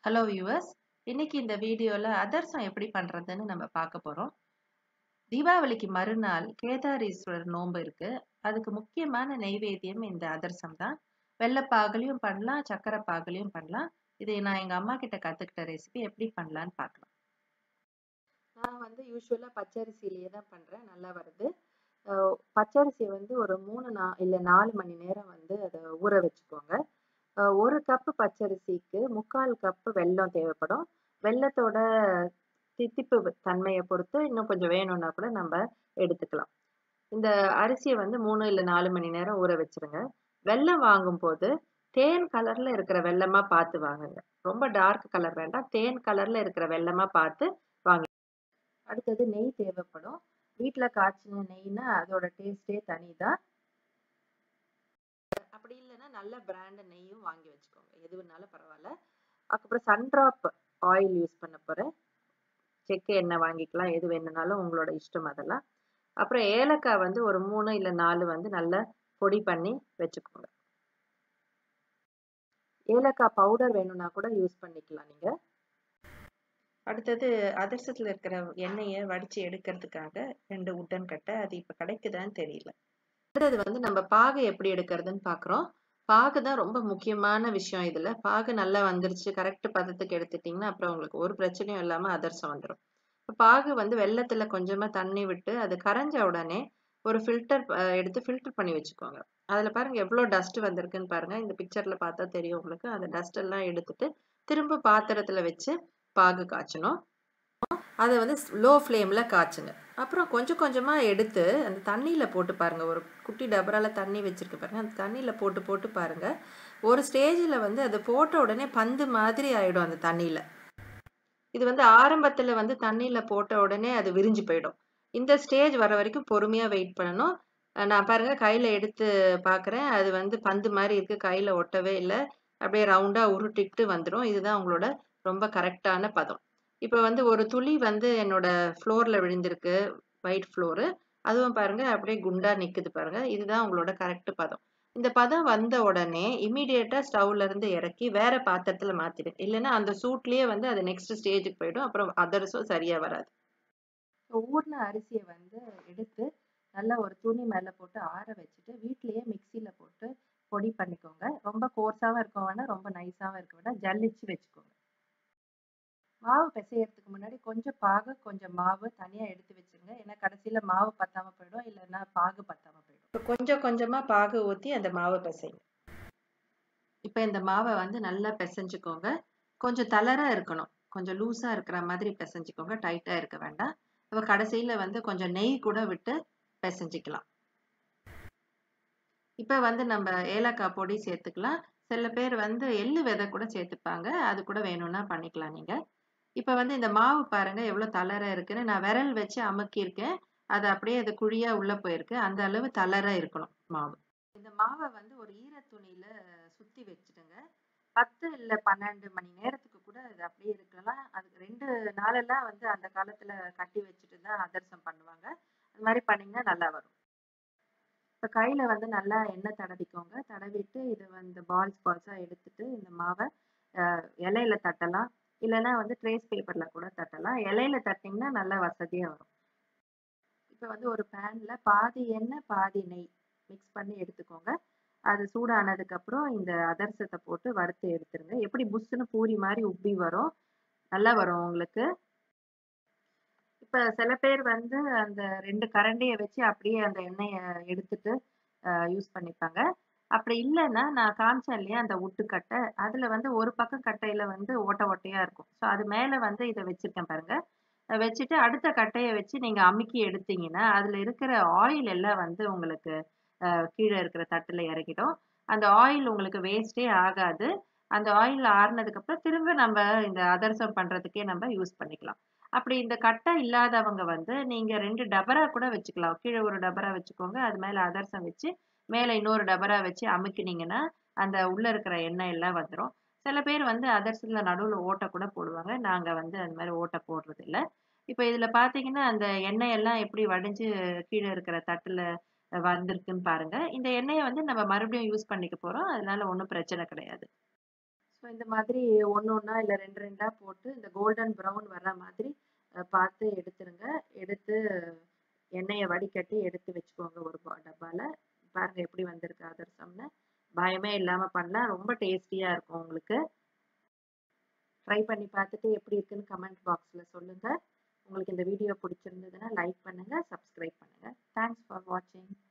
hello viewers இன்னைக்கு இந்த வீடியோல அதிரசம் எப்படி பண்றதுன்னு நம்ம பார்க்க போறோம் தீபாவளிக்கு மறுநாள் கேதாரீஸ்வரர் நோன்பு இருக்கு அதுக்கு முக்கியமான நெய்வேத்தியம் இந்த அதிரசம் தான் வெள்ளைப்பாகுலையும் பண்ணலாம் சக்கரை பாகுலையும் பண்ணலாம் இதை நான் எங்க அம்மா கிட்ட கத்துக்கிட்ட ரெசிபி எப்படி பண்ணலான்னு பார்க்கலாம் நான் வந்து யூஸ்வலாக பச்சரிசியிலேயே தான் பண்ணுறேன் நல்லா வருது அஹ் பச்சரிசியை வந்து ஒரு மூணு நா இல்லை நாலு மணி நேரம் வந்து அதை ஊற வச்சுக்கோங்க அஹ் ஒரு கப்பு பச்சரிசிக்கு முக்கால் கப்பு வெல்லம் தேவைப்படும் வெல்லத்தோட தித்திப்பு தன்மையை பொறுத்து இன்னும் கொஞ்சம் வேணும்னா கூட நம்ம எடுத்துக்கலாம் இந்த அரிசியை வந்து மூணு இல்லை நாலு மணி நேரம் ஊற வச்சிருங்க வெல்லம் வாங்கும்போது தேன் கலர்ல இருக்கிற வெல்லமா பார்த்து வாங்குங்க ரொம்ப டார்க் கலர் வேண்டாம் தேன் கலர்ல இருக்கிற வெல்லமா பார்த்து வாங்க அடுத்தது நெய் தேவைப்படும் வீட்டில் காய்ச்சின நெய்னா அதோட டேஸ்டே தனி தான் அப்படி இல்லைன்னா நல்ல பிராண்ட் நெய்யும் வாங்கி வச்சுக்கோங்க எது வேணாலும் பரவாயில்ல அதுக்கப்புறம் சன்ட்ராப் ஆயில் யூஸ் பண்ண போகிறேன் செக்கு எண்ணெய் வாங்கிக்கலாம் எது வேணுனாலும் உங்களோட இஷ்டம் அதெல்லாம் அப்புறம் ஏலக்காய் வந்து ஒரு மூணு இல்லை நாலு வந்து நல்லா பொடி பண்ணி வச்சுக்கோங்க ஏலக்காய் பவுடர் வேணும்னா கூட யூஸ் பண்ணிக்கலாம் நீங்கள் அடுத்தது அதிர்சத்தில் இருக்கிற எண்ணெயை வடித்து எடுக்கிறதுக்காக ரெண்டு உட்டன் கட்டை அது இப்போ கிடைக்குதான்னு தெரியல அடுத்தது வந்து நம்ம பாகு எப்படி எடுக்கிறதுன்னு பார்க்குறோம் பாகு தான் ரொம்ப முக்கியமான விஷயம் இதில் பாகு நல்லா வந்துருச்சு கரெக்ட் பதத்துக்கு எடுத்துட்டிங்கன்னா அப்புறம் உங்களுக்கு ஒரு பிரச்சனையும் இல்லாமல் அதிரசம் வந்துடும் பாகு வந்து வெள்ளத்தில் கொஞ்சமாக தண்ணி விட்டு அது கரைஞ்ச உடனே ஒரு ஃபில்டர் எடுத்து ஃபில்டர் பண்ணி வச்சுக்கோங்க அதில் பாருங்கள் எவ்வளோ டஸ்ட் வந்திருக்குன்னு பாருங்கள் இந்த பிக்சரில் பார்த்தா தெரியும் உங்களுக்கு அந்த டஸ்ட் எல்லாம் எடுத்துட்டு திரும்ப பாத்திரத்தில் வச்சு பாகு காய்ச்சணும் அதை வந்து லோ ஃப்ளேமில் காய்ச்சுங்க அப்புறம் கொஞ்சம் கொஞ்சமாக எடுத்து அந்த தண்ணியில் போட்டு பாருங்கள் ஒரு குட்டி டபரால் தண்ணி வச்சுருக்கு பாருங்கள் அந்த தண்ணியில் போட்டு போட்டு பாருங்கள் ஒரு ஸ்டேஜில் வந்து அது போட்ட உடனே பந்து மாதிரி ஆகிடும் அந்த தண்ணியில் இது வந்து ஆரம்பத்தில் வந்து தண்ணியில் போட்ட உடனே அது விரிஞ்சு போயிடும் இந்த ஸ்டேஜ் வர வரைக்கும் பொறுமையாக வெயிட் பண்ணணும் நான் பாருங்கள் கையில் எடுத்து பார்க்குறேன் அது வந்து பந்து மாதிரி இருக்குது கையில் ஒட்டவே இல்லை அப்படியே ரவுண்டாக உருட்டிக்கிட்டு வந்துடும் இதுதான் உங்களோட ரொம்ப கரெக்டான பதம் இப்போ வந்து ஒரு துளி வந்து என்னோட ஃப்ளோரில் விழுந்திருக்கு ஒயிட் ஃப்ளோரு அதுவும் பாருங்க அப்படியே குண்டா நிற்குது பாருங்க இதுதான் உங்களோட கரெக்ட் பதம் இந்த பதம் வந்த உடனே இமீடியட்டாக ஸ்டவ்ல இருந்து இறக்கி வேற பாத்திரத்தில் மாற்றிடு இல்லைன்னா அந்த சூட்லேயே வந்து அது நெக்ஸ்ட் ஸ்டேஜுக்கு போயிடும் அப்புறம் அதர்ஸும் சரியாக வராது ஊர்ன அரிசியை வந்து எடுத்து நல்லா ஒரு துணி மேலே போட்டு ஆற வச்சுட்டு வீட்லேயே மிக்சியில் போட்டு பொடி பண்ணிக்கோங்க ரொம்ப கோர்ஸாகவும் இருக்க வேணாம் ரொம்ப நைஸாகவும் இருக்க வேணாம் ஜல்லிச்சு வச்சுக்கோங்க மாவு பிசையறதுக்கு முன்னாடி கொஞ்சம் பாகு கொஞ்சம் மாவு தனியாக எடுத்து வச்சுருங்க ஏன்னா கடைசியில் மாவு பத்தாமல் போயிடும் இல்லைன்னா பாகு பத்தாமல் போயிடும் இப்போ கொஞ்சம் கொஞ்சமாக பாகு ஊற்றி அந்த மாவை பிசைங்க இப்போ இந்த மாவை வந்து நல்லா பிசைஞ்சுக்கோங்க கொஞ்சம் தளராக இருக்கணும் கொஞ்சம் லூஸாக இருக்கிற மாதிரி பிசைஞ்சுக்கோங்க டைட்டாக இருக்க வேண்டாம் இப்போ கடைசியில் வந்து கொஞ்சம் நெய் கூட விட்டு பிசைஞ்சிக்கலாம் இப்போ வந்து நம்ம ஏலக்காய் பொடி சேர்த்துக்கலாம் சில பேர் வந்து எள்ளு விதை கூட சேர்த்துப்பாங்க அது கூட வேணும்னா பண்ணிக்கலாம் நீங்கள் இப்போ வந்து இந்த மாவு பாருங்க எவ்வளோ தளர இருக்குன்னு நான் விரல் வச்சு அமுக்கியிருக்கேன் அது அப்படியே அது குழியாக உள்ளே போயிருக்கு அந்த அளவு தளர இருக்கணும் மாவு இந்த மாவை வந்து ஒரு ஈர துணியில் சுற்றி வச்சுடுங்க பத்து இல்லை பன்னெண்டு மணி நேரத்துக்கு கூட அது அப்படியே இருக்கலாம் அதுக்கு ரெண்டு நாளெல்லாம் வந்து அந்த காலத்தில் கட்டி வச்சுட்டு தான் அதர்சம் பண்ணுவாங்க அது மாதிரி பண்ணிங்கன்னா நல்லா வரும் இப்போ கையில் வந்து நல்லா எண்ணெய் தடவிக்கோங்க தடவிட்டு இதை வந்து பால்ஸ் பால்ஸாக எடுத்துட்டு இந்த மாவை இலையில தட்டலாம் இல்லைன்னா வந்து ட்ரேஸ் பேப்பரில் கூட தட்டலாம் இலையில தட்டிங்கன்னா நல்லா வசதியாக வரும் இப்போ வந்து ஒரு பேனில் பாதி எண்ணெய் பாதி நெய் மிக்ஸ் பண்ணி எடுத்துக்கோங்க அது சூடானதுக்கப்புறம் இந்த அதர்சத்தை போட்டு வறுத்து எடுத்துருங்க எப்படி புஷ்ஷுன்னு பூரி மாதிரி உப்பி வரும் நல்லா வரும் உங்களுக்கு இப்போ சில பேர் வந்து அந்த ரெண்டு கரண்டியை வச்சு அப்படியே அந்த எண்ணெயை எடுத்துட்டு யூஸ் பண்ணிப்பாங்க அப்படி இல்லைன்னா நான் காமிச்சேன் இல்லையா அந்த உட்டுக்கட்டை அதில் வந்து ஒரு பக்கம் கட்டையில் வந்து ஓட்ட ஓட்டையாக இருக்கும் ஸோ அது மேலே வந்து இதை வச்சுருக்கேன் பாருங்க வச்சுட்டு அடுத்த கட்டையை வச்சு நீங்கள் அமுக்கி எடுத்தீங்கன்னா அதில் இருக்கிற ஆயில் எல்லாம் வந்து உங்களுக்கு கீழே இருக்கிற தட்டில் இறக்கிடும் அந்த ஆயில் உங்களுக்கு வேஸ்டே ஆகாது அந்த ஆயில் ஆறுனதுக்கப்புறம் திரும்ப நம்ம இந்த அதர்சம் பண்ணுறதுக்கே நம்ம யூஸ் பண்ணிக்கலாம் அப்படி இந்த கட்டை இல்லாதவங்க வந்து நீங்கள் ரெண்டு டபரா கூட வச்சுக்கலாம் கீழே ஒரு டபரா வச்சுக்கோங்க அது மேலே அதர்சம் வச்சு மேலே இன்னொரு டபரா வச்சு அமுக்கினீங்கன்னா அந்த உள்ளே இருக்கிற எண்ணெய் எல்லாம் வந்துடும் சில பேர் வந்து அதர்சத்தில் நடுவில் ஓட்டை கூட போடுவாங்க நாங்கள் வந்து அந்த மாதிரி ஓட்டை போடுறது இல்லை இப்போ இதில் பார்த்தீங்கன்னா அந்த எண்ணெய் எல்லாம் எப்படி வடிஞ்சு கீழே இருக்கிற தட்டில் வந்திருக்குன்னு பாருங்க இந்த எண்ணெயை வந்து நம்ம மறுபடியும் யூஸ் பண்ணிக்க போகிறோம் அதனால ஒன்றும் பிரச்சனை கிடையாது ஸோ இந்த மாதிரி ஒன்று ஒன்றா இல்லை ரெண்டு ரெண்டாக போட்டு இந்த கோல்டன் ப்ரௌன் வர்ற மாதிரி பார்த்து எடுத்துருங்க எடுத்து எண்ணெயை வடிகட்டி எடுத்து வச்சுக்கோங்க ஒரு டப்பாவில் பாருங்கள் எப்படி வந்திருக்கு அதிரசம்னு பயமே இல்லாமல் பண்ணலாம் ரொம்ப டேஸ்டியாக இருக்கும் உங்களுக்கு ட்ரை பண்ணி பார்த்துட்டு எப்படி இருக்குன்னு கமெண்ட் பாக்ஸில் சொல்லுங்கள் உங்களுக்கு இந்த வீடியோ பிடிச்சிருந்ததுன்னா லைக் பண்ணுங்கள் சப்ஸ்கிரைப் பண்ணுங்கள் தேங்க்ஸ் ஃபார் வாட்சிங்